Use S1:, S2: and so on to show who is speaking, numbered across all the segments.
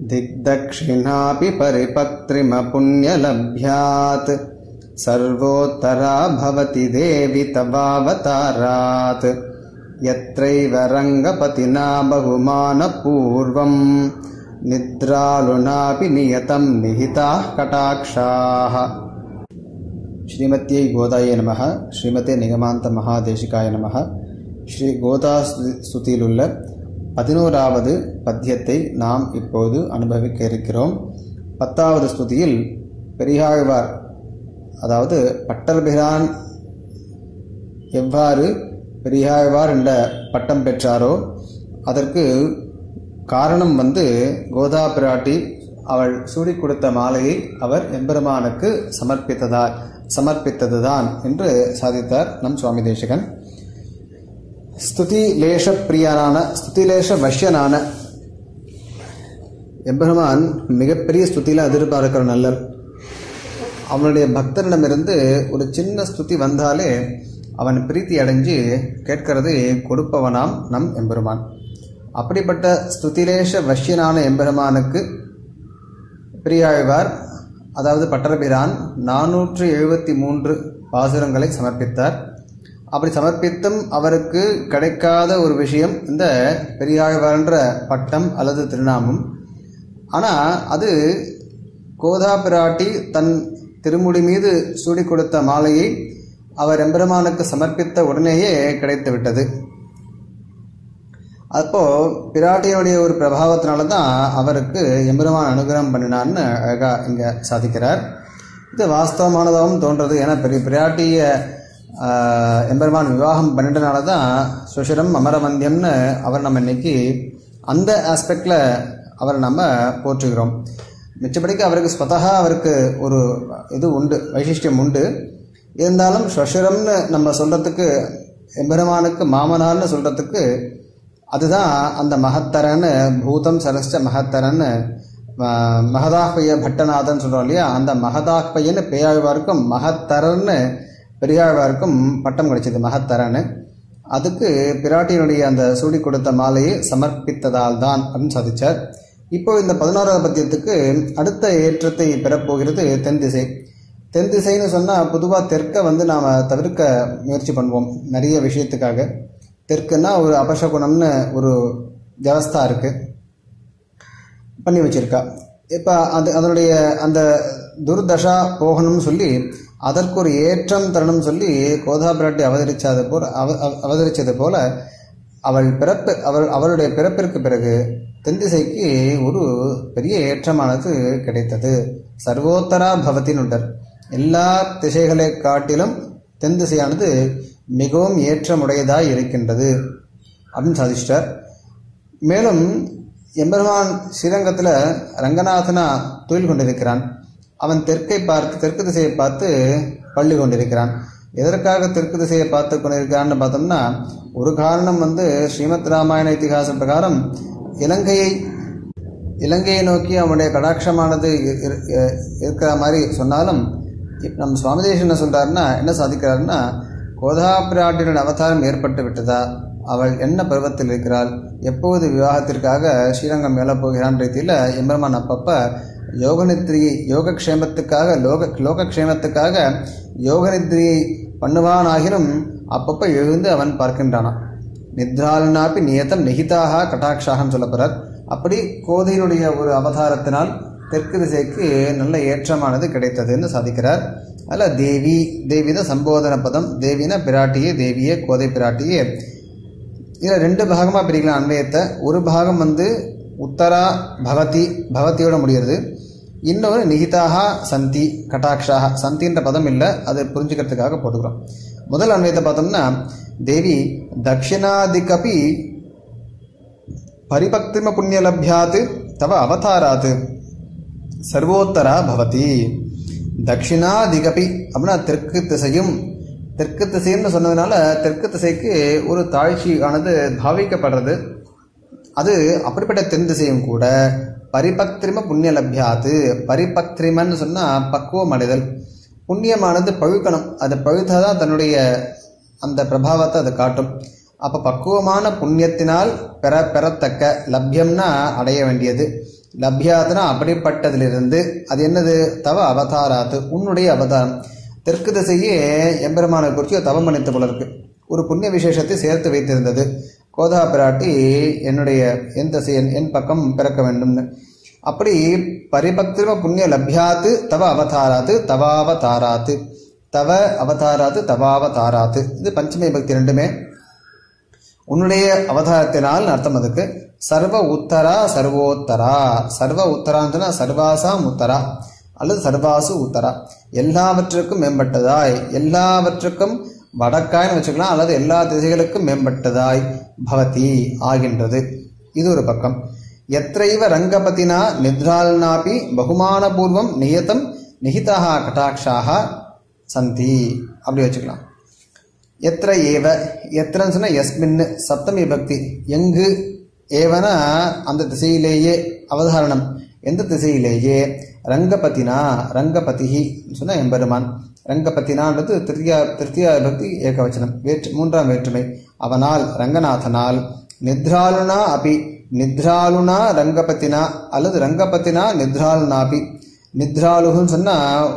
S1: दिग्दक्षिणापि परिपक्त्रिमपुण्यलभ्यात् सर्वोत्तरा भवति देवि तवावतारात् यत्रैव रङ्गपतिना बहुमानपूर्वम् निद्रालुनापि नियतं निहिताः कटाक्षाः ஸ்ரீமத்தியை கோதாய நமக ஸ்ரீமதே நிகமாந்த மகாதேசிகாய நமக ஸ்ரீ கோதா ஸ்துதியிலுள்ள பதினோராவது பத்தியத்தை நாம் இப்போது அனுபவிக்க இருக்கிறோம் பத்தாவது ஸ்துதியில் பெரியாழ்வார் அதாவது பட்டர்பிரான் எவ்வாறு பெரியாழ்வார் என்ற பட்டம் பெற்றாரோ அதற்கு காரணம் வந்து கோதா பிராட்டி அவள் சூடிக் கொடுத்த மாலையை அவர் எம்பெருமானுக்கு சமர்ப்பித்ததார் சமர்ப்பித்ததுதான் என்று சாதித்தார் நம் சுவாமி தேசிகன் ஸ்துதி லேஷ பிரியனான ஸ்துதிலேஷ வஷ்யனான எம்பெருமான் மிகப்பெரிய ஸ்துதியில் எதிர்பார்க்கிற நல்லர் அவனுடைய பக்தனிடமிருந்து ஒரு சின்ன ஸ்துதி வந்தாலே அவன் பிரீத்தி அடைஞ்சு கேட்கிறது கொடுப்பவனாம் நம் எம்பெருமான் அப்படிப்பட்ட ஸ்துதிலேஷ வஷ்யனான எம்பெருமானுக்கு பிரியாழ்வார் அதாவது பட்டரபிரான் நானூற்று எழுபத்தி மூன்று பாசுரங்களை சமர்ப்பித்தார் அப்படி சமர்ப்பித்தும் அவருக்கு கிடைக்காத ஒரு விஷயம் இந்த பெரியாழ்வார்ன்ற பட்டம் அல்லது திருநாமம் ஆனால் அது கோதா பிராட்டி தன் திருமுடி மீது சூடி கொடுத்த மாலையை அவர் எம்பெருமானுக்கு சமர்ப்பித்த உடனேயே கிடைத்து விட்டது அப்போ பிராட்டியுடைய ஒரு பிரபாவத்தினால தான் அவருக்கு எம்பெருமான் அனுகிரகம் பண்ணினான்னு அழகாக இங்கே சாதிக்கிறார் இது வாஸ்தவமானதாகவும் தோன்றது ஏன்னா பெரிய பிராட்டிய எம்பெருமான் விவாகம் பண்ணிட்டனால தான் சுஷிரம் அமரமந்தியம்னு அவர் நம்ம இன்னைக்கு அந்த ஆஸ்பெக்டில் அவரை நம்ம போற்றுகிறோம் மிச்சப்படிக்கு அவருக்கு ஸ்வதகா அவருக்கு ஒரு இது உண்டு வைசிஷ்டியம் உண்டு இருந்தாலும் ஸ்வஷரம்னு நம்ம சொல்கிறதுக்கு எம்பெருமானுக்கு மாமனார்னு சொல்கிறதுக்கு அதுதான் அந்த மகத்தரன்னு பூதம் சரஸ்ட மகத்தரன்னு மகதாஹ்பைய பட்டநாதன் சொல்கிறோம் இல்லையா அந்த மகதாஹ்பையன்னு பேயாழ்வாருக்கும் மகத்தரன்னு பெரியாழ்வாருக்கும் பட்டம் கிடைச்சது மகத்தரன்னு அதுக்கு பிராட்டியினுடைய அந்த சூடி கொடுத்த மாலையை சமர்ப்பித்ததால் தான் அப்படின்னு சாதிச்சார் இப்போ இந்த பதினோராவது பத்தியத்துக்கு அடுத்த ஏற்றத்தை பெறப்போகிறது தென் திசை தென் திசைன்னு சொன்னால் பொதுவாக தெற்கை வந்து நாம் தவிர்க்க முயற்சி பண்ணுவோம் நிறைய விஷயத்துக்காக தெற்குன்னா ஒரு அபசகுணம்னு ஒரு வியவஸ்தா இருக்குது பண்ணி வச்சிருக்கா இப்போ அது அதனுடைய அந்த துர்தஷா போகணும்னு சொல்லி அதற்கு ஒரு ஏற்றம் தரணும்னு சொல்லி கோதா பிராட்டி அவதரிச்சது போல அவ அவதரித்தது போல அவள் பிறப்பு அவள் அவளுடைய பிறப்பிற்கு பிறகு தென்திசைக்கு ஒரு பெரிய ஏற்றமானது கிடைத்தது சர்வோத்தரா பவத்தினுண்டர் எல்லா திசைகளை காட்டிலும் தென் திசையானது மிகவும் ஏற்றமுடையதாய் இருக்கின்றது அப்படின்னு சாதிச்சிட்டார் மேலும் எம்பெருமான் ஸ்ரீரங்கத்தில் ரங்கநாதனா தொழில் கொண்டிருக்கிறான் அவன் தெற்கை பார்த்து தெற்கு திசையை பார்த்து பள்ளி கொண்டிருக்கிறான் எதற்காக தெற்கு திசையை பார்த்து கொண்டிருக்கிறான்னு பார்த்தோம்னா ஒரு காரணம் வந்து ஸ்ரீமத் ராமாயண இத்திகாச பிரகாரம் இலங்கையை இலங்கையை நோக்கி அவனுடைய கடாட்சமானது இருக்கிற மாதிரி சொன்னாலும் நம் சுவாமிதேஷன் என்ன சொல்கிறாருன்னா என்ன சாதிக்கிறாருன்னா கோதா பிராட்டியின் அவதாரம் ஏற்பட்டு விட்டதா அவள் என்ன பருவத்தில் இருக்கிறாள் எப்போது விவாகத்திற்காக ஸ்ரீரங்கம் மேலே போகிறான் ரீதியில் எம்பெருமான் அப்பப்போ யோகநித்ரியை யோகக்ஷேமத்துக்காக லோக லோகக்ஷேமத்துக்காக யோகநித்ரியை பண்ணுவானாகினும் அப்பப்போ எழுந்து அவன் பார்க்கின்றானான் நித்ராலனாப்பி நியத்தம் நிகிதாக கட்டாட்சாகன்னு சொல்லப்படுறார் அப்படி கோதையினுடைய ஒரு அவதாரத்தினால் தெற்கு திசைக்கு நல்ல ஏற்றமானது கிடைத்ததுன்னு சாதிக்கிறார் அதில் தேவி தேவித சம்போதன பதம் தேவின பிராட்டியே தேவியே கோதை பிராட்டியே இதில் ரெண்டு பாகமாக பிரிக்கலாம் அன்வயத்தை ஒரு பாகம் வந்து உத்தரா பவதி பவதியோட முடிகிறது இன்னொரு நிகிதாக சந்தி கட்டாட்சாக சந்தின்ற பதம் இல்லை அது புரிஞ்சுக்கிறதுக்காக போட்டுக்கிறோம் முதல் அன்வயத்தை பார்த்தோம்னா தேவி தட்சிணாதிகபி பரிபக்திம புண்ணியலபியாத் தவ அவதாராத் சர்வோத்தரா பவதி தட்சிணாதிகபி அப்படின்னா தெற்கு திசையும் தெற்கு திசைன்னு சொன்னதுனால தெற்கு திசைக்கு ஒரு தாழ்ச்சி ஆனது பாவிக்கப்படுறது அது அப்படிப்பட்ட தென் திசையும் கூட பரிபக்திரிம புண்ணிய லப்யாத்து பரிபக்திரிமன்னு சொன்னால் பக்குவம் அடைதல் புண்ணியமானது பழுக்கணும் அது பழுத்தாதான் தன்னுடைய அந்த பிரபாவத்தை அது காட்டும் அப்போ பக்குவமான புண்ணியத்தினால் பெற பெறத்தக்க லப்யம்னா அடைய வேண்டியது லப்யாத்னா அப்படிப்பட்டதிலிருந்து அது என்னது தவ அவதாராத்து உன்னுடைய அவதாரம் தெற்கு திசையே எம்பெருமானை குறித்து தவம் பண்ணித்த போல இருக்கு ஒரு புண்ணிய விசேஷத்தை சேர்த்து வைத்திருந்தது கோதா பிராட்டி என்னுடைய என் திசை என் என் பக்கம் பிறக்க வேண்டும்னு அப்படி பரிபக்திரம புண்ணிய லப்யாத்து தவ அவதாராத்து தவாவதாராத்து தவ அவதாராத்து தவாவதாராத்து இது பஞ்சமி பக்தி ரெண்டுமே உன்னுடைய அவதாரத்தினால் அர்த்தம் அதுக்கு சர்வ உத்தரா சர்வோத்தரா சர்வ உத்தரான்னு சொன்னா சர்வாசாம் உத்தரா அல்லது சர்வாசு உத்தரா எல்லாவற்றுக்கும் மேம்பட்டதாய் எல்லாவற்றுக்கும் வடக்காய்னு வச்சுக்கலாம் அல்லது எல்லா திசைகளுக்கும் மேம்பட்டதாய் பவதி ஆகின்றது இது ஒரு பக்கம் எத்தைவ ரங்கபதினா நித்ரால்னாபி பகுமானபூர்வம் நியதம் நிகிதா கட்டாட்சாக சந்தி அப்படி வச்சுக்கலாம் எத்திர ஏவ எத்திரன்னு சொன்னால் எஸ்மின் சப்தமி பக்தி எங்கு ஏவனா அந்த திசையிலேயே அவதாரணம் எந்த திசையிலேயே ரங்கபதினா ரங்கபதிஹி சொன்னால் எம்பெருமான் ரங்கபதினான்றது திருத்தியா திருத்தியா பக்தி ஏகவச்சனம் வேற்று மூன்றாம் வேற்றுமை அவனால் ரங்கநாதனால் நித்ராலுனா அபி நித்ராலுனா ரங்கபதினா அல்லது ரங்கபதினா நித்ராலுனாபி நித்ராலுன்னு சொன்னால்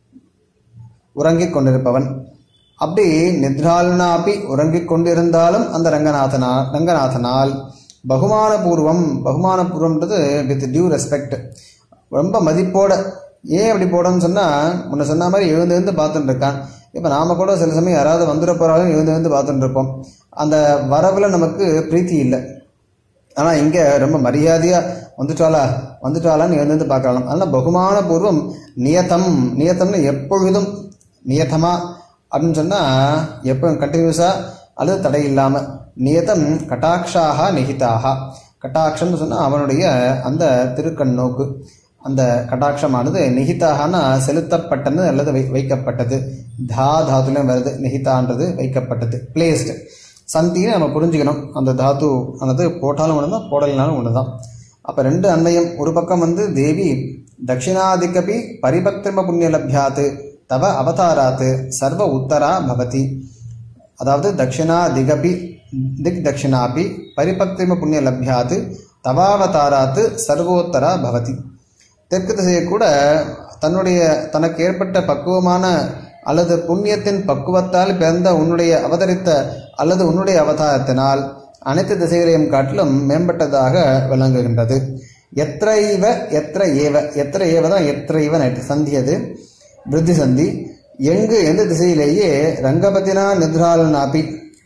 S1: உறங்கிக் கொண்டிருப்பவன் அப்படி நித்ராலனாப்பி உறங்கிக் கொண்டிருந்தாலும் அந்த ரங்கநாதனா ரங்கநாதனால் பகுமானபூர்வம் பகுமானபூர்வம்ன்றது வித் டியூ ரெஸ்பெக்ட் ரொம்ப மதிப்போட ஏன் அப்படி போடணும்னு சொன்னால் முன்ன சொன்ன மாதிரி எழுந்து எழுந்து பார்த்துட்டு இருக்கான் இப்போ நாம கூட சில சமயம் யாராவது வந்துட போகிறாலும் எழுந்து எழுந்து பார்த்துட்டு இருப்போம் அந்த வரவில் நமக்கு பிரீத்தி இல்லை ஆனால் இங்கே ரொம்ப மரியாதையாக வந்துட்டாளா வந்துட்டாளான்னு எழுந்து பார்க்கலாம் அதனால் பகுமான பூர்வம் நியத்தம் நியத்தம்னு எப்பொழுதும் நியத்தமா அப்படின்னு சொன்னால் எப்போ கண்டினியூஸாக அல்லது தடை இல்லாமல் நியதம் கட்டாட்சாக நிகிதாக கட்டாட்சம்னு சொன்னால் அவனுடைய அந்த திருக்கண்ணோக்கு அந்த கட்டாட்சமானது நிகிதாகனா செலுத்தப்பட்டது அல்லது வை வைக்கப்பட்டது தா தாத்துலையும் வருது நிகிதான்றது வைக்கப்பட்டது பிளேஸ்டு சந்தின்னு நம்ம புரிஞ்சுக்கணும் அந்த தாத்து ஆனது போட்டாலும் ஒன்று தான் போடலைனாலும் ஒன்று தான் அப்போ ரெண்டு அன்மயம் ஒரு பக்கம் வந்து தேவி தட்சிணாதிகபி பரிபக்திம புண்ணிய லப்யாத்து தவ அவதாராத்து சர்வ உத்தரா பவதி அதாவது தட்சிணா திகபி திக் தட்சிணாபி பரிபக்திம புண்ணிய லப்யாத்து தவாவதாராத்து சர்வோத்தரா பவதி தெற்கு திசையை கூட தன்னுடைய தனக்கு ஏற்பட்ட பக்குவமான அல்லது புண்ணியத்தின் பக்குவத்தால் பிறந்த உன்னுடைய அவதரித்த அல்லது உன்னுடைய அவதாரத்தினால் அனைத்து திசைகளையும் காட்டிலும் மேம்பட்டதாக விளங்குகின்றது எத்தைவ எത്ര ஏவ எത്ര ஏவ தான் எത്ര இவ நைட்டு சந்தியது விருத்தி சந்தி எங்கு எந்த திசையிலேயே ரங்கபதினா நித்ராலனாபி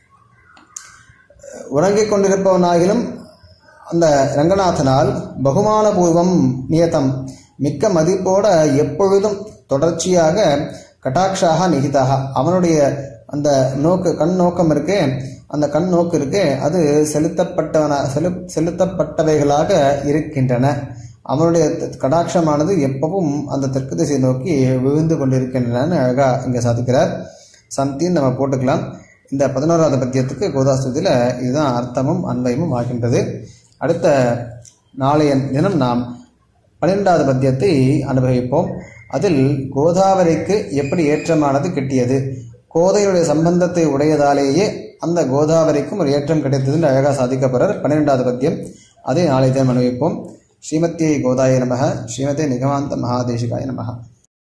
S1: உறங்கிக் கொண்டிருப்பவனாகிலும் அந்த ரங்கநாதனால் பகுமானபூர்வம் நியதம் மிக்க மதிப்போட எப்பொழுதும் தொடர்ச்சியாக கட்டாட்சாக நிகிதாக அவனுடைய அந்த நோக்கு கண் நோக்கம் இருக்கே அந்த கண் நோக்கு இருக்கே அது செலுத்தப்பட்டவன செலு செலுத்தப்பட்டவைகளாக இருக்கின்றன அவனுடைய கடாட்சமானது எப்பவும் அந்த தெற்கு திசை நோக்கி விழுந்து கொண்டிருக்கின்றன அழகா இங்கே சாதிக்கிறார் சந்தின்னு நம்ம போட்டுக்கலாம் இந்த பதினோராவது பத்தியத்துக்கு கோதாஸ்துதியில் இதுதான் அர்த்தமும் அன்வயமும் ஆகின்றது அடுத்த நாளைய தினம் நாம் பன்னிரெண்டாவது பத்தியத்தை அனுபவிப்போம் அதில் கோதாவரிக்கு எப்படி ஏற்றமானது கிட்டியது கோதையுடைய சம்பந்தத்தை உடையதாலேயே அந்த கோதாவரிக்கும் ஒரு ஏற்றம் கிடைத்ததுன்னு அழகாக சாதிக்கப்படுறார் பன்னிரெண்டாவது பத்தியம் அதை நாளை தினம் அனுபவிப்போம் ஸ்ரீமத்தியை கோதாய நமக ஸ்ரீமதே நிகமாந்த மகாதேசிகாய நமக